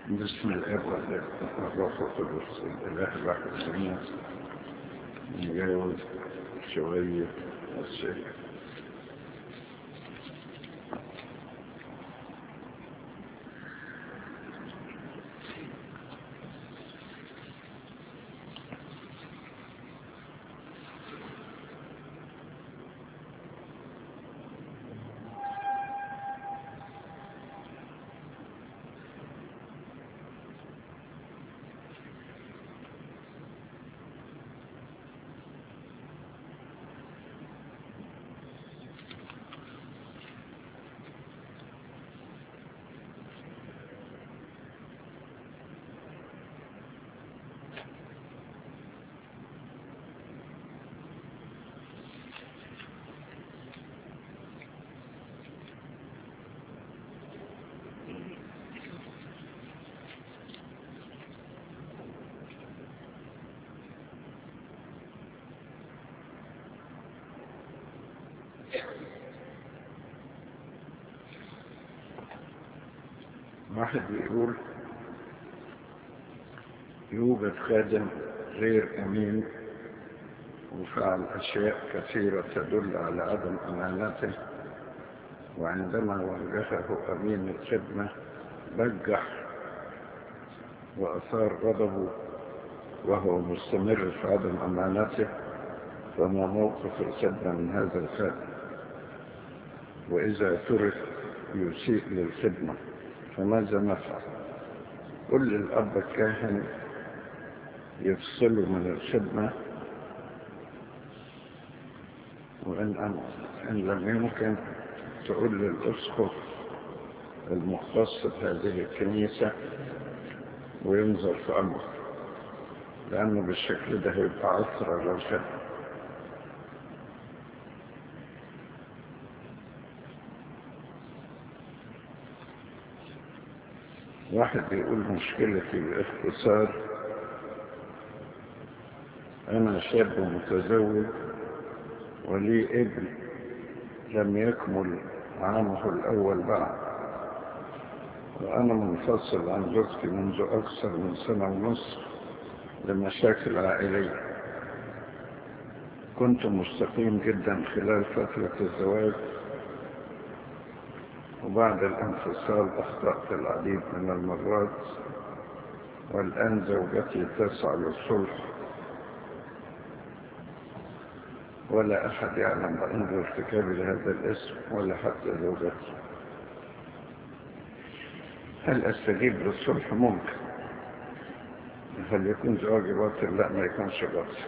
بسم الاب والروح القدس الاله الواحد الجميع نجاوب شوية الشيء واحد بيقول يوجد خادم غير أمين وفعل أشياء كثيرة تدل على عدم أمانته وعندما واجهه أمين الخدمة بجح وأثار غضبه وهو مستمر في عدم أمانته فما موقف الخدمة من هذا الخادم وإذا ترك يسيء للخدمة فماذا نفعل كل الأب الكاهن يفصله من الخدمة وإن إن لم يمكن تقول للأسقف المختص بهذه الكنيسة وينظر في أمره لأنه بالشكل ده هيبقى عثرة للخدمة واحد بيقول مشكلتي باختصار أنا شاب متزوج ولي ابن لم يكمل عامه الأول بعد وأنا منفصل عن زوجتي منذ أكثر من سنة ونصف لمشاكل عائلية كنت مستقيم جدا خلال فترة الزواج وبعد الانفصال أخطأت العديد من المرات والآن زوجتي تسعى للصلح ولا أحد يعلم عند ارتكابي لهذا الاسم ولا حتى زوجتي هل أستجيب للصلح ممكن هل يكون زواجي باطل لا ما يكونش باطل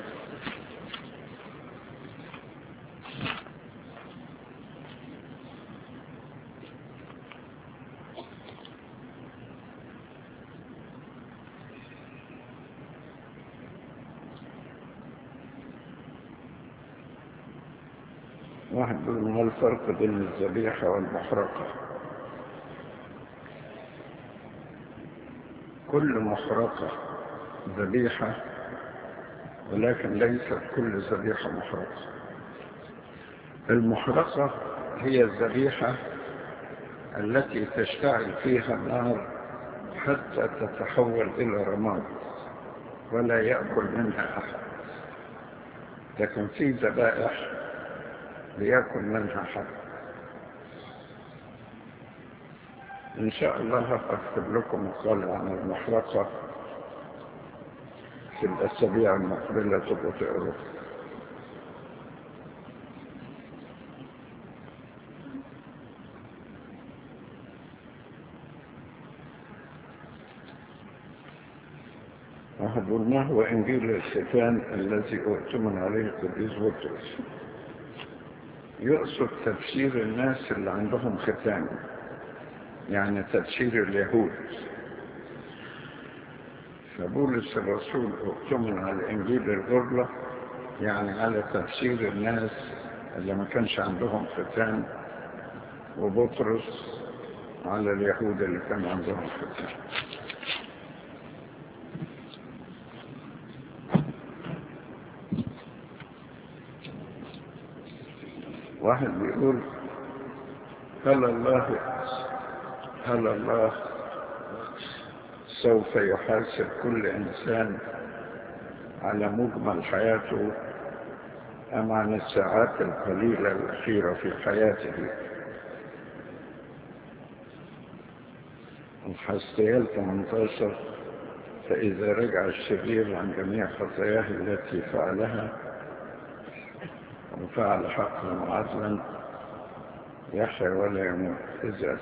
واحد يقول ما الفرق بين الذبيحة والمحرقة كل محرقة ذبيحة ولكن ليست كل ذبيحة محرقة المحرقة هي الذبيحة التي تشتعل فيها النار حتى تتحول إلى رماد ولا يأكل منها أحد لكن في ذبائح ليكن منها حد إن شاء الله أكتب لكم مقال عن المحرقة في الأسابيع المقبلة تبقوا تقروا واحد يقول ما هو إنجيل الختان الذي أؤتمن عليه القديس بطرس يقصد تبشير الناس اللي عندهم ختان يعني تبشير اليهود فبولس الرسول اؤتمن على انجيل الغرلة يعني على تبشير الناس اللي ما كانش عندهم ختان وبطرس على اليهود اللي كان عندهم ختان واحد بيقول هل الله هل الله سوف يحاسب كل إنسان على مجمل حياته أم عن الساعات القليلة الأخيرة في حياته الحسيال 18 فإذا رجع الشرير عن جميع خطاياه التي فعلها وفعل حقا وعدلا يحيى ولا يموت إذا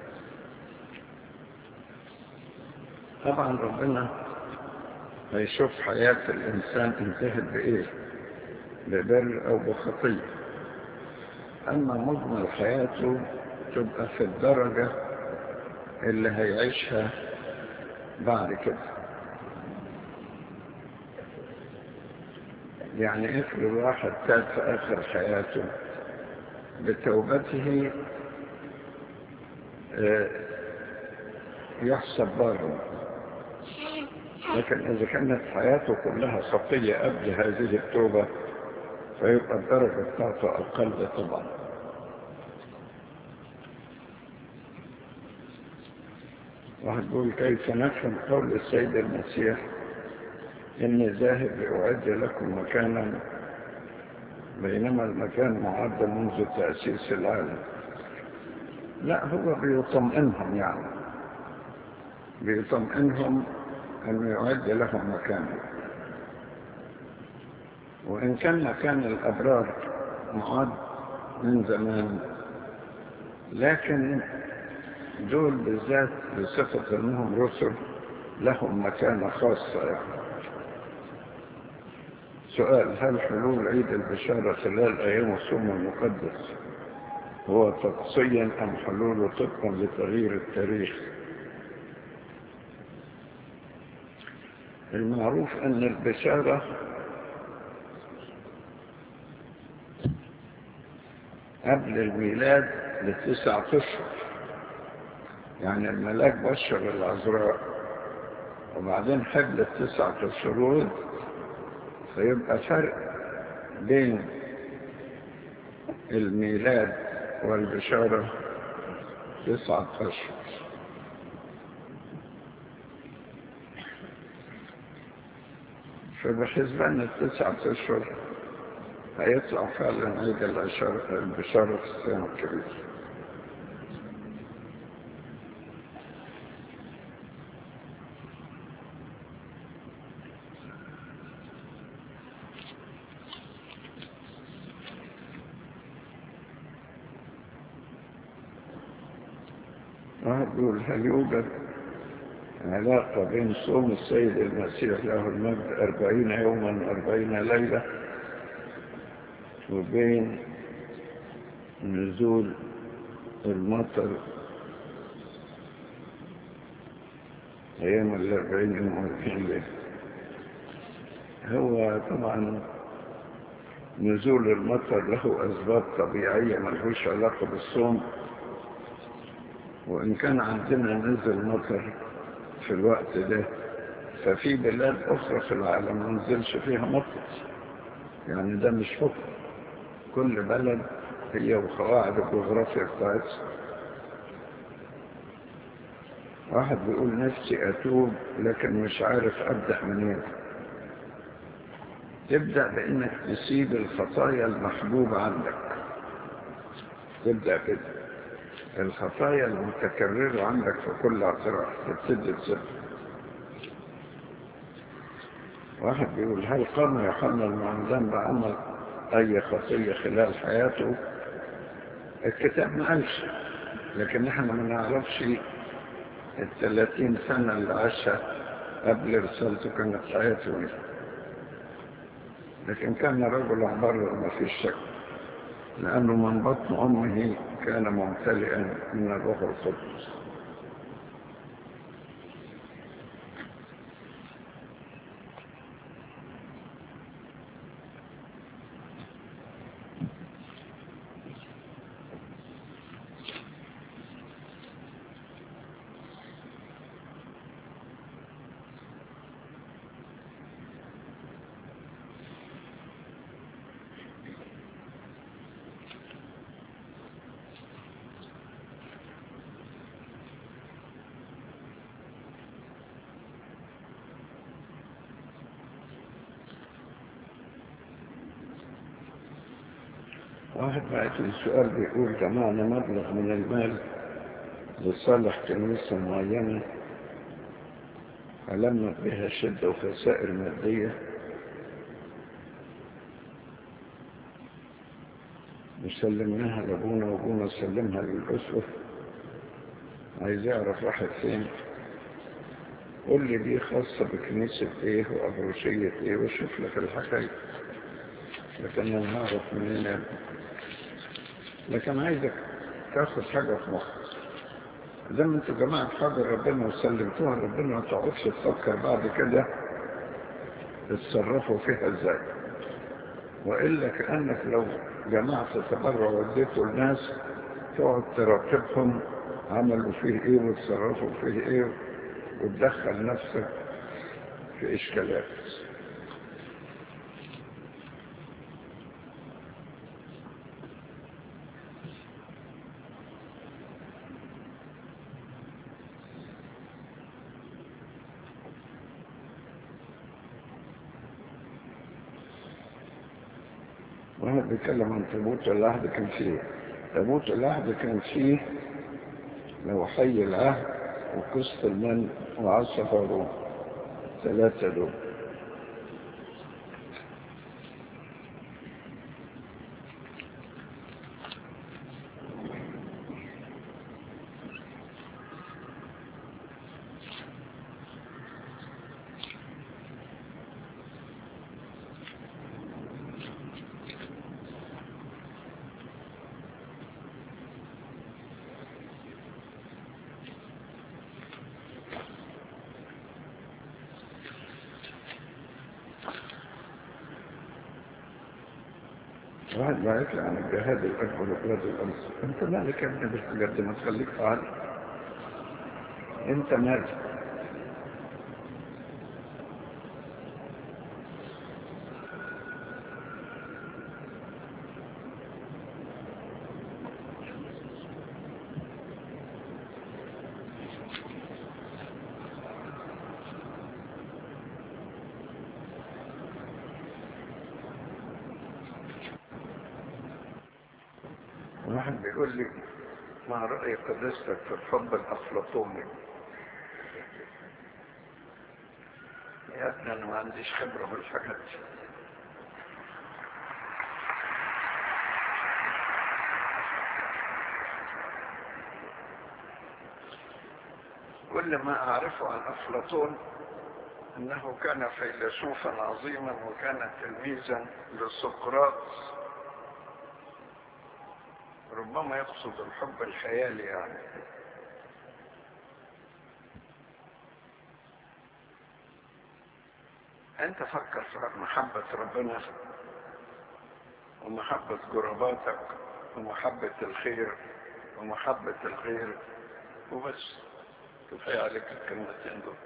طبعا ربنا هيشوف حياة الإنسان انتهت بإيه ببر أو بخطية أما مجمل حياته تبقى في الدرجة اللي هيعيشها بعد كده يعني افرض واحد تاب في آخر حياته بتوبته يحسب بارا لكن إذا كانت حياته كلها خطية قبل هذه التوبة فيبقى الدرجة بتاعته أقل طبعا واحد يقول كيف نفهم قول السيد المسيح إني ذاهب لأعد لكم مكانا بينما المكان معد منذ تأسيس العالم لا هو بيطمئنهم يعني بيطمئنهم أنه يعد لهم مكانا وإن كان مكان الأبرار معد من زمان لكن دول بالذات بصفة أنهم رسل لهم مكانة خاصة يعني سؤال هل حلول عيد البشارة خلال أيام الصوم المقدس هو تقصيا أم حلوله طبقا لتغيير التاريخ المعروف أن البشارة قبل الميلاد لتسعة أشهر يعني الملاك بشر العذراء وبعدين حبل التسعة أشهر فيبقى فرق بين الميلاد والبشارة تسعة أشهر فبحسبان التسعة أشهر هيطلع فعلا عيد البشارة في السنة الكبيرة يقول هل يوجد علاقة بين صوم السيد المسيح له المجد أربعين يوما أربعين ليلة وبين نزول المطر أيام الأربعين يوم أربعين ليلة هو طبعا نزول المطر له أسباب طبيعية ملهوش علاقة بالصوم وإن كان عندنا نزل مطر في الوقت ده ففي بلاد أخرى في العالم ما نزلش فيها مطر يعني ده مش حكم كل بلد هي وقواعد الجغرافيا بتاعتها واحد بيقول نفسي أتوب لكن مش عارف أبدأ منين تبدأ بإنك تسيب الخطايا المحبوبة عندك تبدأ كده الخطايا المتكررة عندك في كل اعتراف تبتدي تسيب واحد بيقول هل قام يوحنا المعمدان بعمل أي خطية خلال حياته الكتاب ما قالش لكن احنا ما نعرفش الثلاثين سنة اللي عاشها قبل رسالته كانت حياته ايه لكن كان رجل عبر ما فيش شك لأنه من بطن أمه كان ممتلئا من الروح القدس واحد بعت لي سؤال بيقول جمعنا مبلغ من المال لصالح كنيسة معينة علمت بها شدة وخسائر مادية وسلمناها لابونا وابونا سلمها للأسرة عايز يعرف راحت فين قول لي دي خاصة بكنيسة ايه وأبروشية ايه وشوف لك الحكاية لكن انا هعرف منين لكن عايزك تاخد حاجة في مخك زي ما انتوا جماعة حاجة ربنا وسلمتوها ربنا ما تقعدش تفكر بعد كده تتصرفوا فيها ازاي وإلا كأنك لو جمعت تبرع وديته الناس تقعد تراقبهم عملوا فيه ايه وتصرفوا فيه ايه وتدخل نفسك في اشكالات واحد بيتكلم عن تابوت العهد كان فيه تابوت العهد كان فيه لو حي العهد وقسط المن وعصا هارون ثلاثة دول واحد بعت لي عن الجهاد الأكبر وبلاد الأمس أنت مالك يا ابني بالحاجات دي ما تخليك فعال أنت مالك واحد بيقول لي ما رأي قداستك في الحب الأفلاطوني يا ابني أنا ما عنديش خبرة بالحاجات دي كل ما أعرفه عن أفلاطون أنه كان فيلسوفا عظيما وكان تلميذا لسقراط ربما يقصد الحب الخيالي يعني انت فكر في محبة ربنا ومحبة قرباتك ومحبة الخير ومحبة الغير وبس كفاية عليك الكلمتين دول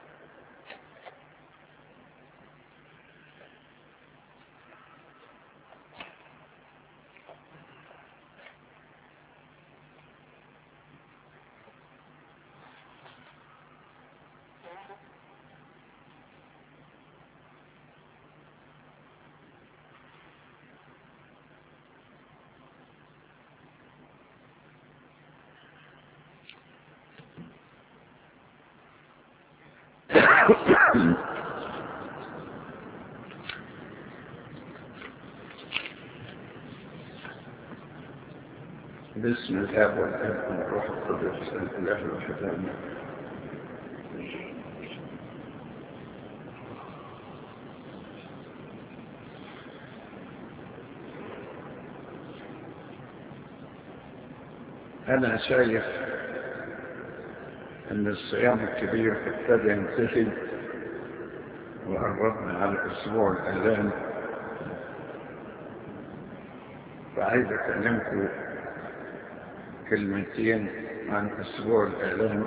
باسم الاب والاب والروح القدس الاله الواحد امين انا شايف ان الصيام الكبير ابتدى ينتهي وقربنا على الاسبوع الالام فعايز اكلمكم كلمتين عن اسبوع الالام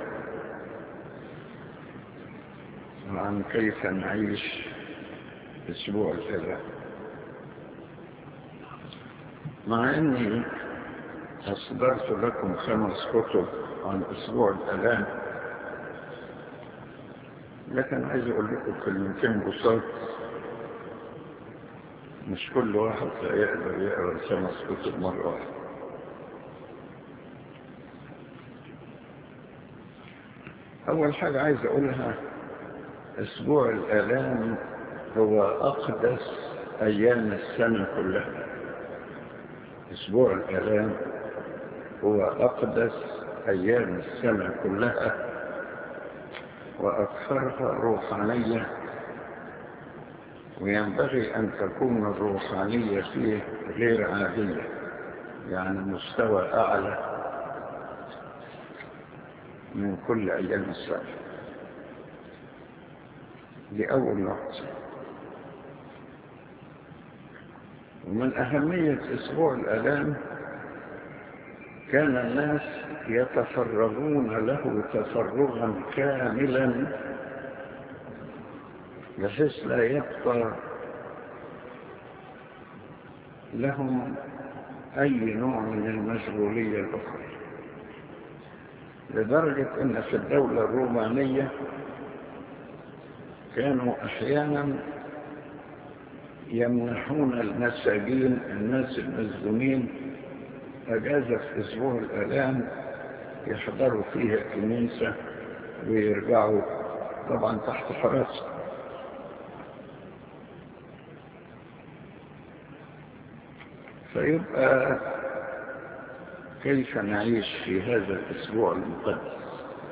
وعن كيف نعيش اسبوع الالام مع اني أصدرت لكم خمس كتب عن أسبوع الآلام لكن عايز أقول لكم كلمتين بساط مش كل واحد يقدر يقرأ خمس كتب مرة واحدة أول حاجة عايز أقولها أسبوع الآلام هو أقدس أيام السنة كلها أسبوع الآلام هو أقدس أيام السنة كلها وأكثرها روحانية وينبغي أن تكون الروحانية فيه غير عادية يعني مستوى أعلى من كل أيام السنة دي أول نقطة ومن أهمية أسبوع الآلام كان الناس يتفرغون له تفرغا كاملا بحيث لا يبقى لهم أي نوع من المشغولية الأخرى لدرجة أن في الدولة الرومانية كانوا أحيانا يمنحون المساجين الناس المسجونين أجازة في أسبوع الآلام يحضروا فيها الكنيسة ويرجعوا طبعا تحت حراسة فيبقى كيف نعيش في هذا الأسبوع المقدس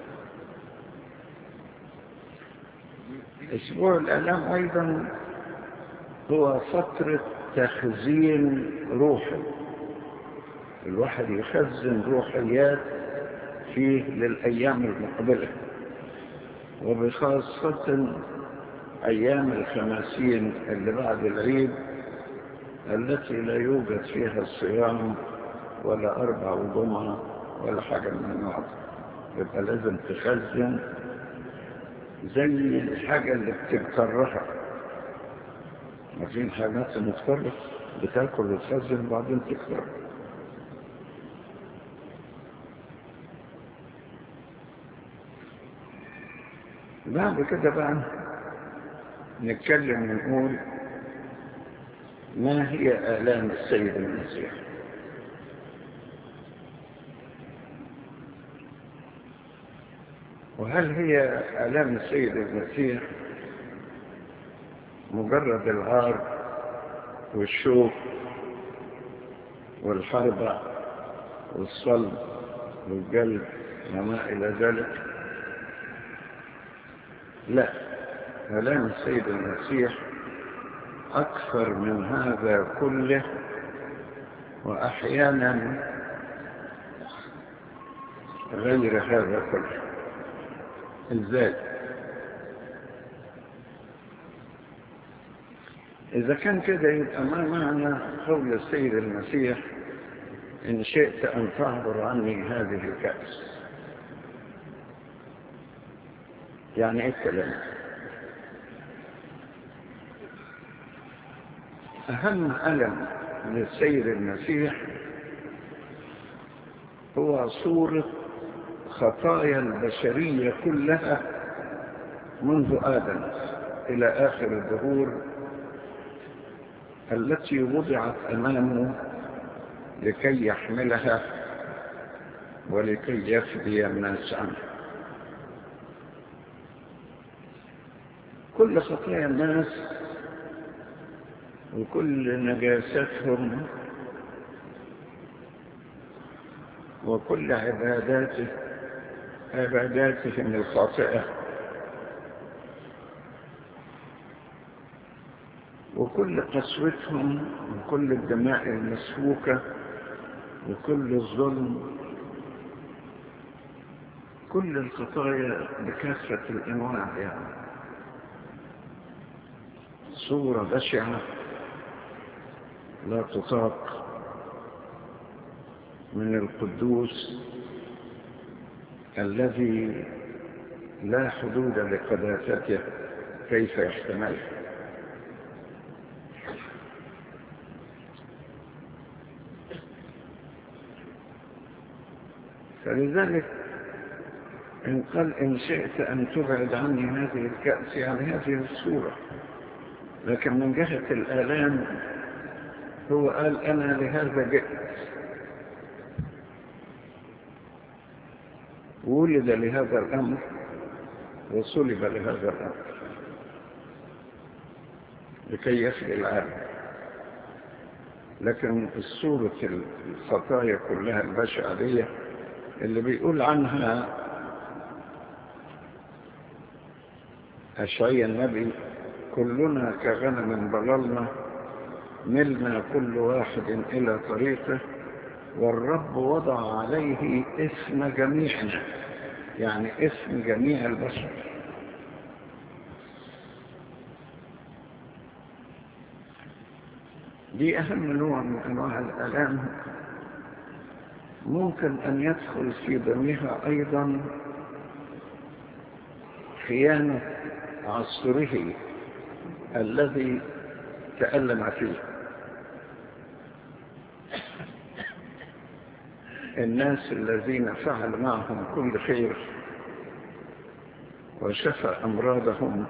أسبوع الآلام أيضا هو فترة تخزين روحي الواحد يخزن روحيات فيه للأيام المقبلة وبخاصة أيام الخماسين اللي بعد العيد التي لا يوجد فيها الصيام ولا أربع وجمعة ولا حاجة من النوع يبقى لازم تخزن زي الحاجة اللي بتكررها عارفين حاجات متكرر بتاكل وتخزن وبعدين تكرر بعد كده بقى نتكلم ونقول ما هي آلام السيد المسيح وهل هي آلام السيد المسيح مجرد العار والشوك والحربة والصلب والجلد وما إلى ذلك لا آلام السيد المسيح أكثر من هذا كله وأحيانا غير هذا كله ازاي إذا كان كده يبقى ما معنى قول السيد المسيح إن شئت أن تعبر عني هذه الكأس يعني إيه الكلام أهم ألم للسيد المسيح هو صورة خطايا البشرية كلها منذ آدم إلى آخر الدهور التي وضعت أمامه لكي يحملها ولكي يفدي الناس عنه كل خطايا الناس وكل نجاستهم وكل عباداته عباداتهم الخاطئة وكل قسوتهم وكل الدماء المسفوكة وكل الظلم كل الخطايا بكافة الأنواع يعني صورة بشعة لا تطاق من القدوس الذي لا حدود لقداسته كيف يحتملها فلذلك إن قال إن شئت أن تبعد عني هذه الكأس يعني هذه الصورة لكن من جهة الآلام هو قال أنا لهذا جئت ولد لهذا الأمر وصلب لهذا الأمر لكي يخلي العالم لكن الصورة الخطايا كلها البشعة دي اللي بيقول عنها أشعي النبي كلنا كغنم ضللنا ملنا كل واحد إلى طريقه والرب وضع عليه اسم جميعنا يعني اسم جميع البشر دي أهم نوع من أنواع الآلام ممكن أن يدخل في ضمنها أيضا خيانة عصره الذي تألم فيه الناس الذين فعل معهم كل خير وشفى أمراضهم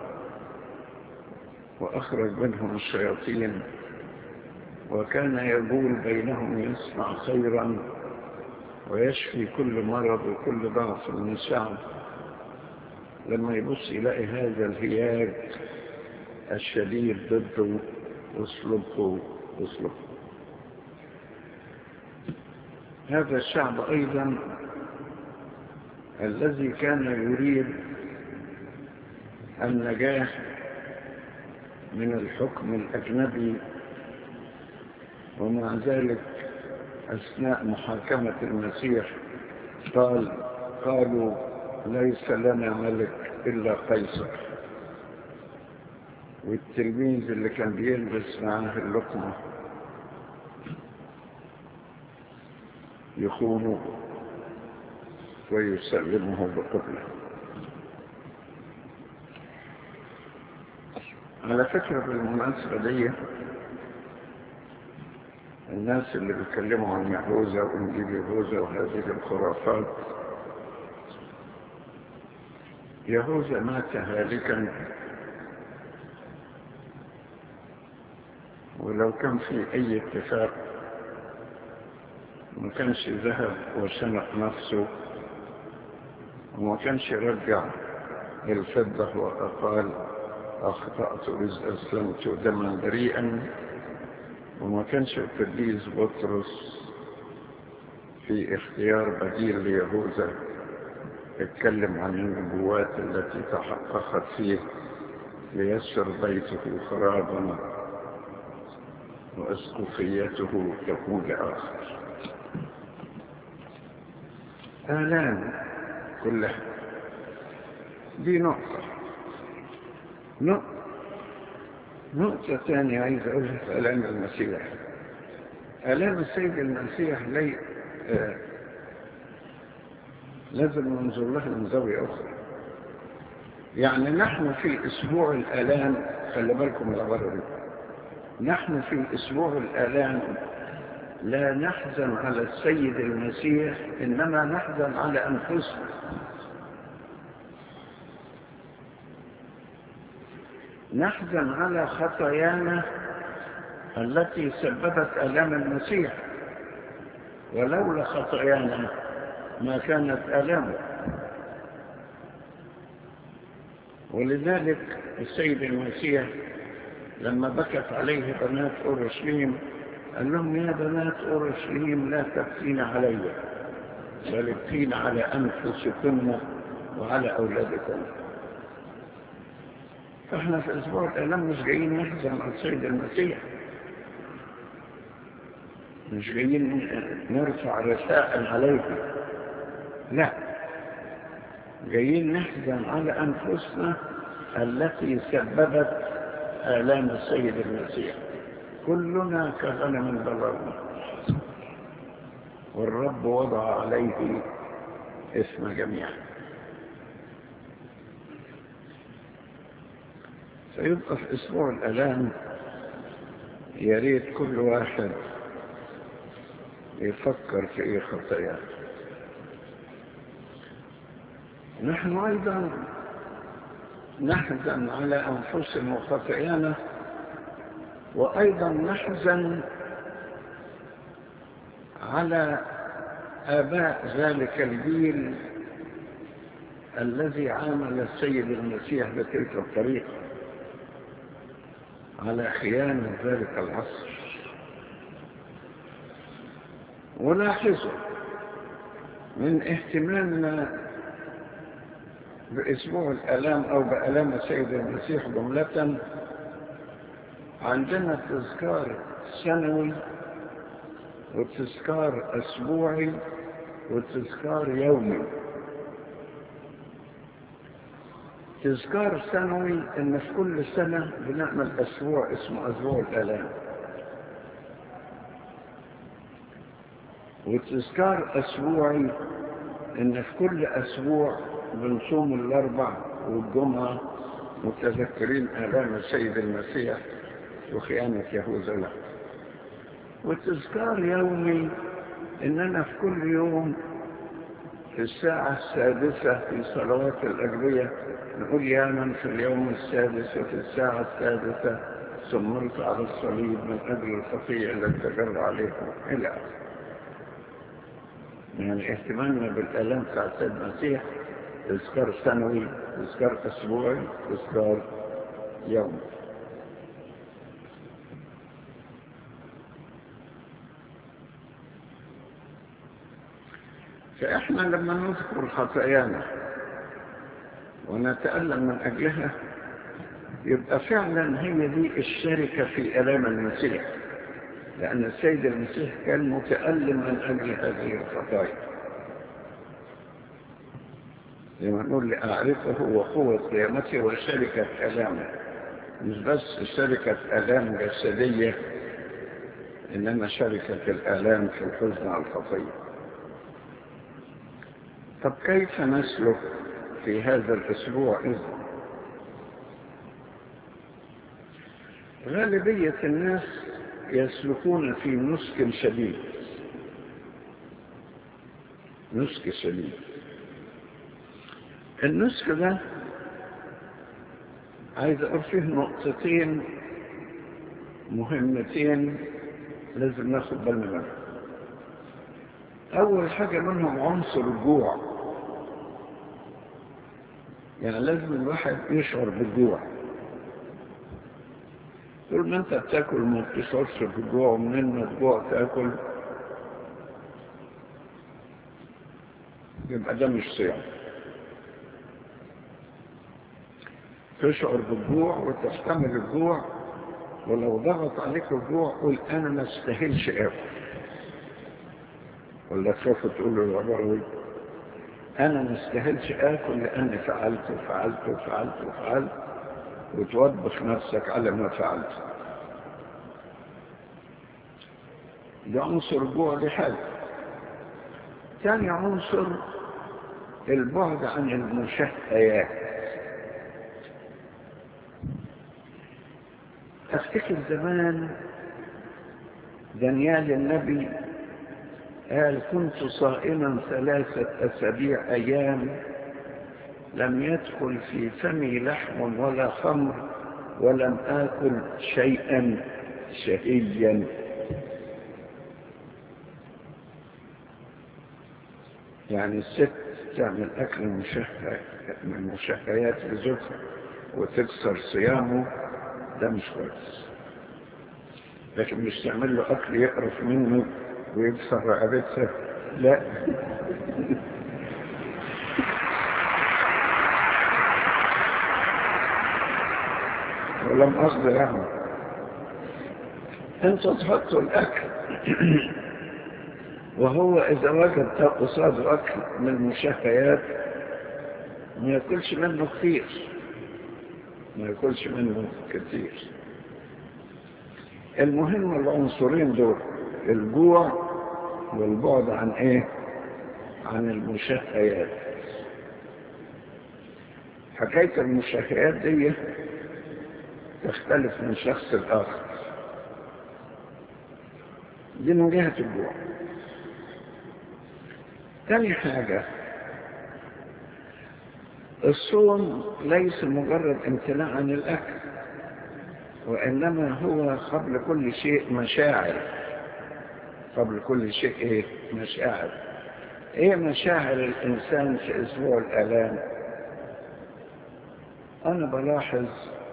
وأخرج منهم الشياطين وكان يقول بينهم يصنع خيرا ويشفي كل مرض وكل ضعف من الشعب لما يبص يلاقي هذا الهياج الشديد ضده اسلبه اسلبه هذا الشعب أيضا الذي كان يريد النجاة من الحكم الأجنبي ومع ذلك أثناء محاكمة المسيح قال قالوا ليس لنا ملك إلا قيصر والتلميذ اللي كان بيلبس معاه اللقمة يخونه ويسلمه بقبله على فكرة بالمناسبة دي الناس اللي بيتكلموا عن يهوذا وانجيل يهوذا وهذه الخرافات يهوذا مات هالكا ولو كان في اي اتفاق ما كانش ذهب وشنق نفسه وما كانش رجع الفضة وقال أخطأت إذ أسلمت دما بريئا وما كانش القديس بطرس في اختيار بديل ليهوذا اتكلم عن النبوات التي تحققت فيه ليسر بيته خرابا واسقفيته تكون لآخر آلام كلها دي نقطة نقطة نقطة ثانية عايز أقولها في آلام المسيح آلام السيد المسيح لي آه لازم ننظر لها من زاوية أخرى يعني نحن في أسبوع الآلام خلي بالكم من العبارة دي نحن في أسبوع الآلام لا نحزن على السيد المسيح إنما نحزن على أنفسنا نحزن على خطايانا التي سببت ألام المسيح ولولا خطايانا ما كانت ألامه ولذلك السيد المسيح لما بكت عليه بنات أورشليم قال لهم يا بنات أورشليم لا تبكين علي بل ابكين على أنفسكن وعلى أولادكم فاحنا في اسبوع الالام مش جايين نحزن على السيد المسيح مش جايين نرفع رسائل عليه لا جايين نحزن على انفسنا التي سببت الام السيد المسيح كلنا كغنم ضللنا والرب وضع عليه اسم جميعا فيبقى في أسبوع الألام يا ريت كل واحد يفكر في إيه خطاياه نحن أيضا نحزن على أنفسنا وخطايانا وأيضا نحزن على آباء ذلك الجيل الذي عامل السيد المسيح بتلك الطريقة على خيانة ذلك العصر ولاحظوا من اهتمامنا بأسبوع الآلام أو بآلام السيد المسيح جملة عندنا تذكار سنوي وتذكار أسبوعي وتذكار يومي تذكار سنوي إن في كل سنة بنعمل أسبوع اسمه أسبوع الآلام وتذكار أسبوعي إن في كل أسبوع بنصوم الأربع والجمعة متذكرين آلام السيد المسيح وخيانة يهوذا له وتذكار يومي إننا في كل يوم في الساعة السادسة في صلوات الأجرية نقول يا من في اليوم السادس وفي الساعة السادسة سمرت على الصليب من أجل الخطيئة التي تجر عليكم إلى آخره يعني اهتمامنا بالآلام بتاع السيد المسيح تذكار سنوي تذكار أسبوعي تذكار يومي فإحنا لما نذكر خطايانا ونتألم من أجلها يبقى فعلا هي دي الشركة في ألام المسيح لأن السيد المسيح كان متألم من أجل هذه الخطايا لما نقول لأعرفه وقوة قيامته وشركة ألامه مش بس شركة ألام جسدية إنما شركة الآلام في الحزن على الخطية طب كيف نسلك في هذا الأسبوع إذن غالبية الناس يسلكون في نسك شديد نسك شديد النسك ده عايز أقول فيه نقطتين مهمتين لازم ناخد بالنا منهم أول حاجة منهم عنصر الجوع يعني لازم الواحد يشعر بالجوع طول ما انت بتاكل ما بتشعرش بالجوع ومنين ما تجوع تاكل يبقى ده مش صيام تشعر بالجوع وتحتمل الجوع ولو ضغط عليك الجوع قول انا ما استاهلش اكل ولا تخاف تقول له العبارة انا ما استاهلش اكل لاني فعلت وفعلت وفعلت وفعلت وتوبخ نفسك على ما فعلت ده عنصر الجوع دي حاجة ثاني عنصر البعد عن المشهيات افتكر زمان دانيال النبي قال كنت صائما ثلاثة أسابيع أيام لم يدخل في فمي لحم ولا خمر ولم آكل شيئا شهيا يعني الست تعمل أكل مشهى من مشهيات لزوجها وتكسر صيامه ده مش كويس لكن مش تعمل له أكل يقرف منه ويكسر رقبتها لا ولم أصد لهم انت تحط الأكل وهو إذا وجد قصاد أكل من المشهيات ما يأكلش منه كثير ما يأكلش منه كثير المهم العنصرين دول الجوع والبعد عن ايه عن المشهيات حكاية المشهيات دي تختلف من شخص الآخر دي من جهة الجوع تاني حاجة الصوم ليس مجرد امتناع عن الأكل وإنما هو قبل كل شيء مشاعر قبل كل شيء ايه مشاعر ايه مشاعر الانسان في اسبوع الالام انا بلاحظ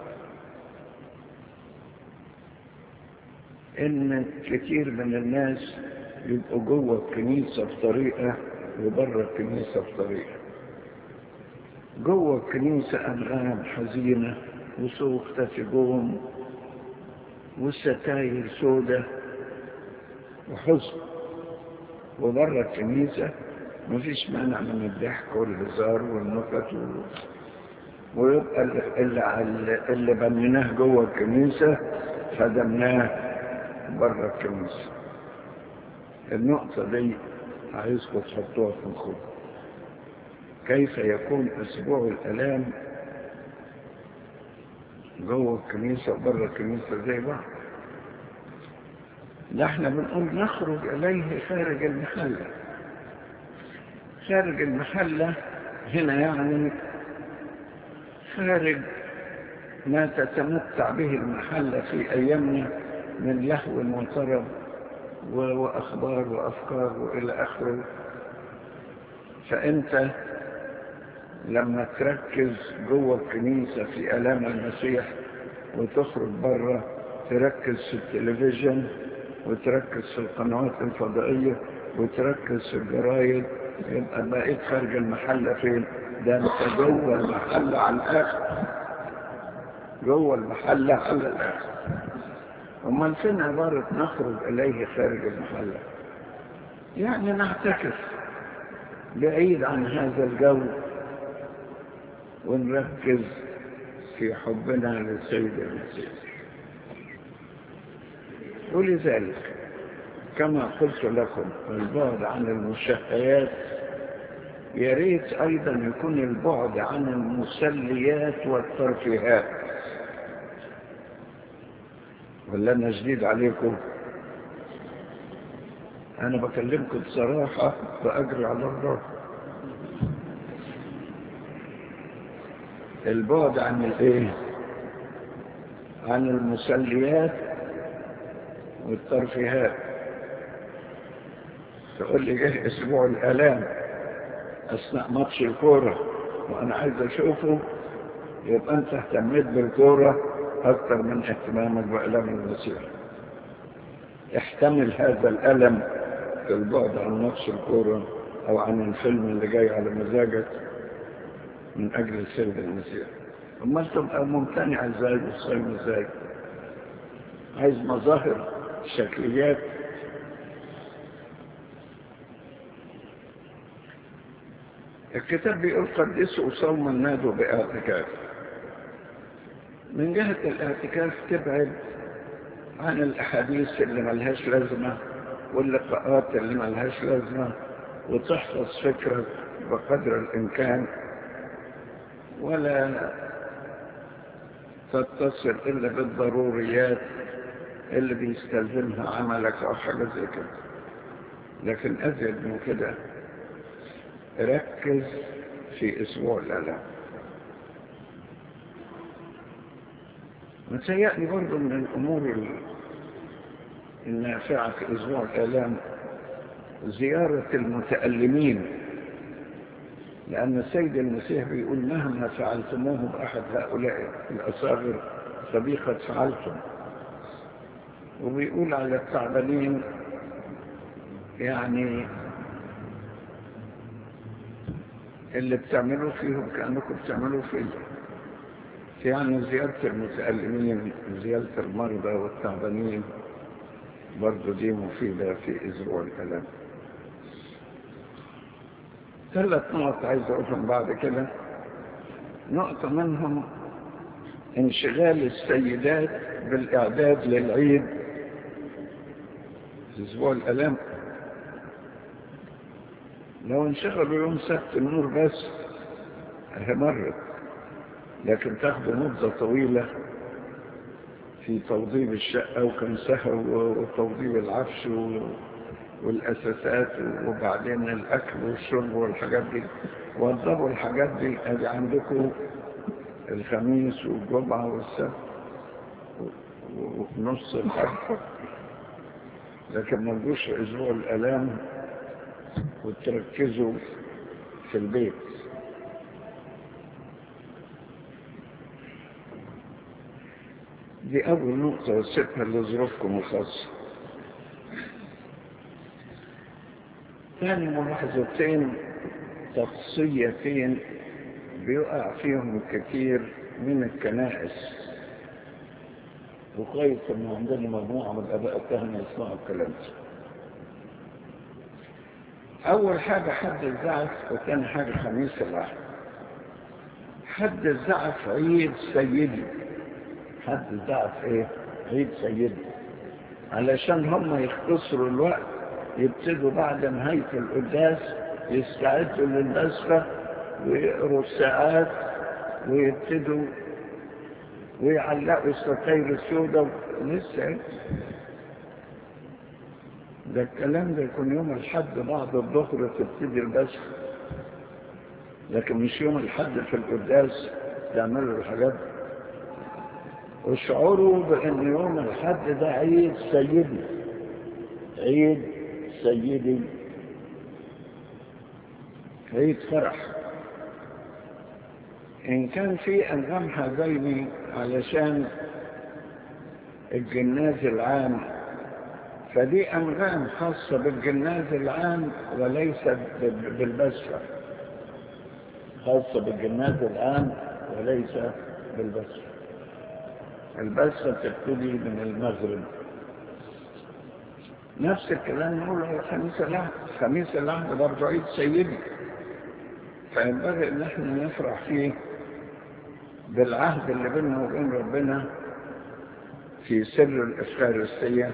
ان كتير من الناس يبقوا جوه الكنيسة بطريقة وبره الكنيسة بطريقة جوه الكنيسة أنغام حزينة وصوت تفجون والستاير سودة وحزن وبره الكنيسة مفيش مانع من الضحك والهزار والنكت و... ويبقى اللي, اللي بنيناه جوه الكنيسة خدمناه بره الكنيسة النقطة دي عايزكم تحطوها في مخكم كيف يكون أسبوع الألام جوه الكنيسة وبره الكنيسة زي بعض ده احنا بنقول نخرج إليه خارج المحلة خارج المحلة هنا يعني خارج ما تتمتع به المحلة في أيامنا من لهو وطرب وأخبار وأفكار وإلى آخره فأنت لما تركز جوه الكنيسة في ألام المسيح وتخرج بره تركز في التلفزيون وتركز في القنوات الفضائية وتركز في الجرايد يبقى بقيت خارج المحلة فين ده انت جوه المحلة على الآخر جوه المحلة على الآخر امال فين عبارة نخرج إليه خارج المحلة يعني نعتكف بعيد عن هذا الجو ونركز في حبنا للسيد المسيح ولذلك كما قلت لكم البعد عن المشهيات يا ريت أيضا يكون البعد عن المسليات والترفيهات ولا أنا جديد عليكم أنا بكلمكم بصراحة بأجري على الله البعد عن الايه عن المسليات والترفيهات تقول لي جه اسبوع الالام اثناء ماتش الكوره وانا عايز اشوفه يبقى انت اهتميت بالكوره اكثر من اهتمامك بالام المسيح احتمل هذا الالم في البعد عن ماتش الكوره او عن الفيلم اللي جاي على مزاجك من أجل السيد المسيح أما تبقى ممتنع ازاي وصايم ازاي عايز مظاهر شكليات الكتاب بيقول قدسوا صوم النادوا باعتكاف من جهة الاعتكاف تبعد عن الأحاديث اللي ملهاش لازمة واللقاءات اللي ملهاش لازمة وتحفظ فكرك بقدر الإمكان ولا تتصل إلا بالضروريات اللي بيستلزمها عملك أو حاجة زي كده لكن أزيد من كده ركز في أسبوع الألم متهيألي برضه من الأمور النافعة في أسبوع الآلام زيارة المتألمين لأن السيد المسيح بيقول مهما فعلتموه بأحد هؤلاء الأصاغر فبي قد فعلتم وبيقول على التعبانين يعني اللي بتعملوا فيهم كأنكم بتعملوا فيه يعني زيارة المتألمين زيارة المرضى والتعبانين برضو دي مفيدة في أسبوع الكلام ثلاث نقط عايز أقولهم بعد كده نقطة منهم انشغال السيدات بالإعداد للعيد في أسبوع الألام لو انشغلوا يوم سبت النور بس مرت لكن تاخد مدة طويلة في توضيب الشقة وكنسها وتوضيب العفش والأساسات وبعدين الأكل والشرب والحاجات دي وضبوا الحاجات دي ادي عندكم الخميس والجمعة والسبت ونص الحج لكن ما تجوش في أسبوع الآلام وتركزوا في البيت دي أول نقطة وسيبها لظروفكم الخاصة ثاني ملاحظتين تقصيتين بيقع فيهم كثير من الكنائس وكويس ان عندنا مجموعه من الاباء الكهنه يسمعوا الكلام ده اول حاجه حد الزعف وثاني حاجه خميس العهد حد الزعف عيد سيدي حد الزعف ايه عيد سيدي علشان هم يختصروا الوقت يبتدوا بعد نهايه القداس يستعدوا للبسفه ويقروا الساعات ويبتدوا ويعلقوا الستاير السوداء لسه ده الكلام ده يكون يوم الحد بعد الظهر تبتدي البسخ لكن مش يوم الحد في القداس تعملوا الحاجات وشعوروا بان يوم الحد ده عيد سيدي عيد سيدي عيد فرح إن كان في أنغام هذين علشان الجناز العام فدي أنغام خاصة بالجناز العام وليست بالبشرة خاصة بالجناز العام وليس بالبشرة البشرة تبتدي من المغرب نفس الكلام نقوله خميس العهد خميس العهد برضه عيد سيدي فينبغي ان احنا نفرح فيه بالعهد اللي بيننا وبين ربنا في سر الإفخارستية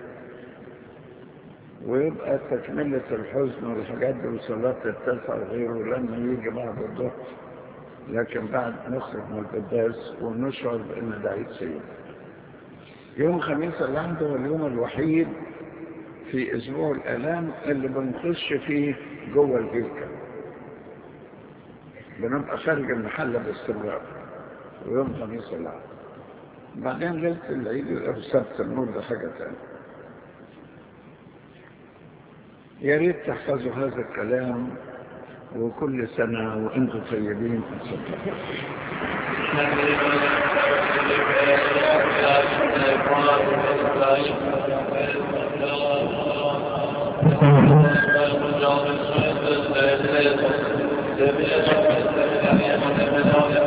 ويبقى تكملة الحزن والحاجات دي وصلاة التسع وغيره لما يجي بعد الظهر لكن بعد نخرج من القداس ونشعر بأن ده عيد سيد يوم خميس العهد هو اليوم الوحيد في أسبوع الآلام اللي بنخش فيه جوه الهيكل بنبقى خارج المحل باستمرار ويوم خميس العهد بعدين ليلة العيد يبقى سبت النور ده حاجة تانية يا ريت تحفظوا هذا الكلام وكل سنة وانتم طيبين Thank you.